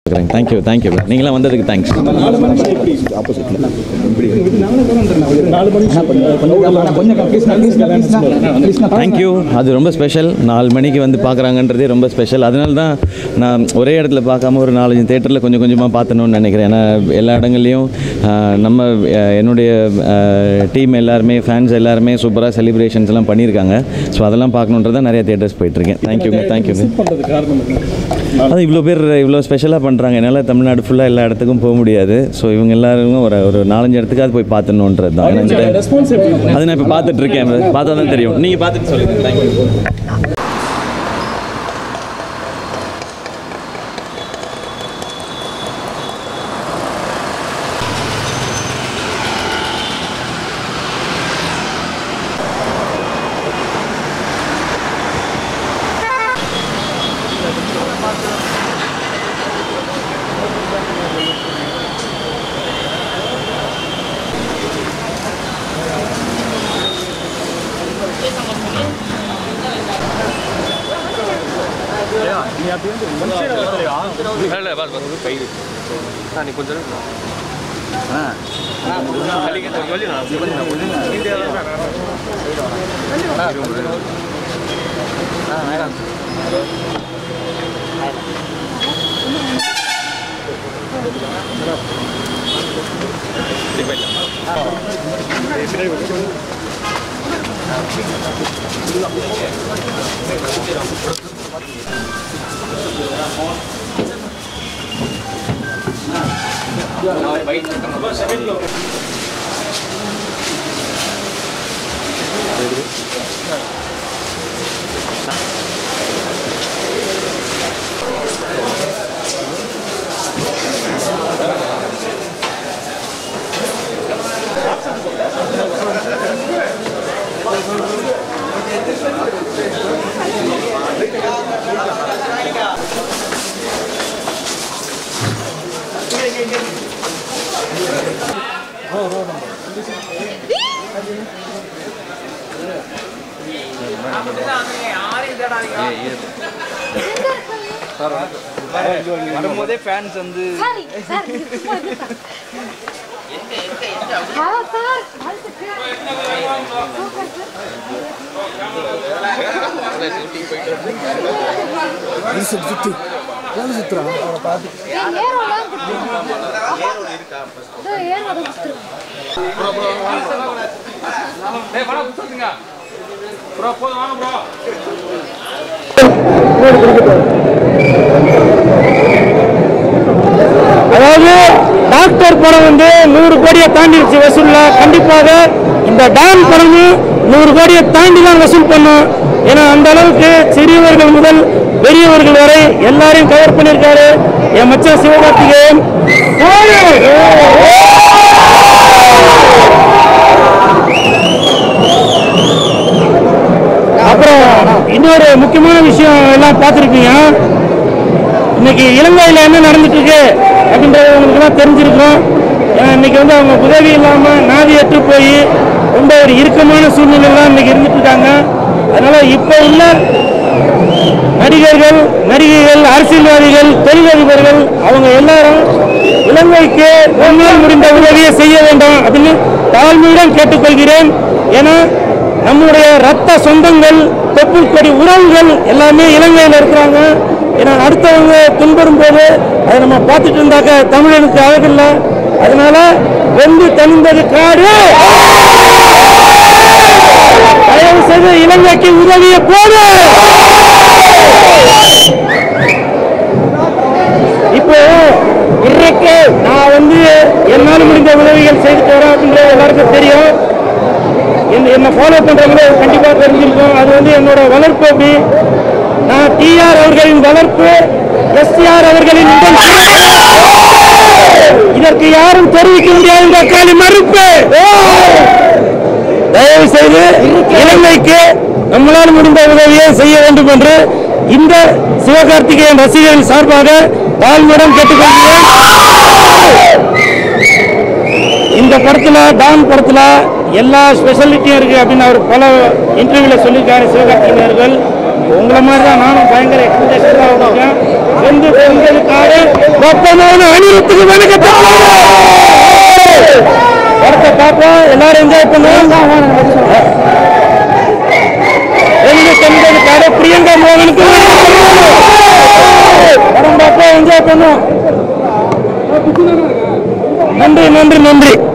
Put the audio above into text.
Thank you thank you நீங்களாம் வந்ததுக்கு thanks thank you அது ரொம்ப ஸ்பெஷல் நாலு மணிக்கு வந்து பார்க்குறாங்கன்றதே ரொம்ப ஸ்பெஷல் அதனால தான் நான் ஒரே இடத்துல பார்க்காம ஒரு நாலஞ்சு தேட்டரில் கொஞ்சம் கொஞ்சமாக பார்த்தணும்னு நினைக்கிறேன் ஏன்னா எல்லா இடங்கள்லையும் ஆஹ், நம்ம ஆஹ், என்னுடைய டீம் எல்லாருமே ஃபேன்ஸ் எல்லாருமே சூப்பராக செலிப்ரேஷன்ஸ் எல்லாம் பண்ணியிருக்காங்க ஸோ அதெல்லாம் பார்க்கணுன்றதான் நிறைய தேட்டர்ஸ் போயிட்டுருக்கேன் தேங்க்யூங்க தேங்க்யூங்க அது இவ்வளோ பேர் இவ்வளோ ஸ்பெஷலாக பண்ணுறாங்க என்னால் தமிழ்நாடு ஃபுல்லாக எல்லா இடத்துக்கும் போக முடியாது ஸோ இவங்க எல்லாரும் ஒரு ஒரு நாலஞ்சு இடத்துக்காவது போய் பார்த்துணுன்றது தான் ஏன்னா இந்த time- அது நான் இப்போ பார்த்துட்டு இருக்கேன் பார்த்தா தான் தெரியும் நீங்கள் பார்த்துட்டு சொல்லுங்கள் தேங்க்யூ வரும்போதே ஃபேன்ஸ் வந்து சாரி சாரி சும்மா இரு சார். ஆ, சார் வாழ்த்துக்கள். Super sir. ஏய், ஏரோலாம் குத்துருங்க. இதோ ஏரோ அதை குத்துருங்க. அதாவது டாக்டர் படம் வந்து நூறு கோடியை தாண்டிடுச்சு வசூல்ல கண்டிப்பாக இந்த டான் படமும் நூறு கோடியை தாண்டி தான் வசூல் பண்ணும் ஏன்னா அந்த அளவுக்கு சிறியவர்கள் முதல் பெரியவர்கள் வரை எல்லாரையும் கவர் பண்ணியிருக்காரு என் மச்சான் சிவகார்த்திகேயன் அப்புறம் இன்னொரு முக்கியமான விஷயம் எல்லாம் பார்த்துருப்பீங்க இன்னைக்கு இலங்கையில் என்ன நடந்துட்டு இருக்கு அப்படின்றது உங்களுக்குலாம் தெரிஞ்சிருக்கும் ஏன்னா இன்னைக்கு வந்து அவங்க உதவி இல்லாமல் நாதியற்று போய் ரொம்ப ஒரு இறுக்கமான சூழ்நிலைலாம் இன்னைக்கு இருந்துட்டு இருக்காங்க அதனால இப்போ உள்ள நடிகர்கள் நடிகைகள் அரசியல்வாதிகள் தொழிலதிபர்கள் அவங்க எல்லாரும் இலங்கைக்கு உங்களால் முடிந்த உதவியை செய்ய வேண்டும் அப்படின்னு தாழ்மையுடன் கேட்டுக்கொள்கிறேன் ஏன்னா நம்முடைய ரத்த சொந்தங்கள் தொப்புள் கொடி உறவுகள் எல்லாமே இலங்கையில் இருக்கிறாங்க ஏன்னா அடுத்தவங்க துன்புறும் போது அதை நம்ம பார்த்துட்டு இருந்தாக்க தமிழனுக்கு அழகில்லை அதனால வெந்து தனிந்தது காடு தயவு செய்து இலங்கைக்கு உதவிய போது இப்போ இன்றைக்கு நான் வந்து என்னால் முடிந்த உதவிகள் செய்துட்டு வரேன் அப்படின்றது எல்லாருக்கும் தெரியும் என்ன- என்னை ஃபாலோ பண்றவங்க கண்டிப்பா தெரிஞ்சிருக்கும் அது வந்து என்னோட வளர்ப்பு அப்படி நான் டிஆர் அவர்களின் வளர்ப்பு எஸ்டிஆர் அவர்களின் உடல் இதற்கு யாரும் தெரிவிக்க முடியாது என்ற காலி மறுப்பு தயவு செய்து இலங்கைக்கு நம்மளால் முடிந்த உதவியை செய்ய வேண்டும் என்று இந்த சிவகார்த்திகேயன் ரசிகர்கள் சார்பாக தாழ்மையுடன் கேட்டுக்கொள்கிறேன் இந்த படத்துல டான் படத்துல எல்லா ஸ்பெஷாலிட்டியும் இருக்கு அப்படின்னு அவர் பல இன்டர்வியூல சொல்லியிருக்காரு சிவகார்த்திகேயன் அவர்கள் உங்களை மாதிரி தான் நானும் பயங்கர எக்ஸ்பெக்டேஷன் தான் இருக்கேன் என்று பெண்களுக்காக மொத்தமான அணியத்துக்கு வணக்கத்தை படத்தை பார்ப்போம் எல்லாரும் என்ஜாய் பண்ணுவோம் ரெண்டு பெண்களுக்காக பிரியங்கா மோகனுக்கு படம் பார்ப்போம் என்ஜாய் பண்ணுவோம் நன்றி நன்றி நன்றி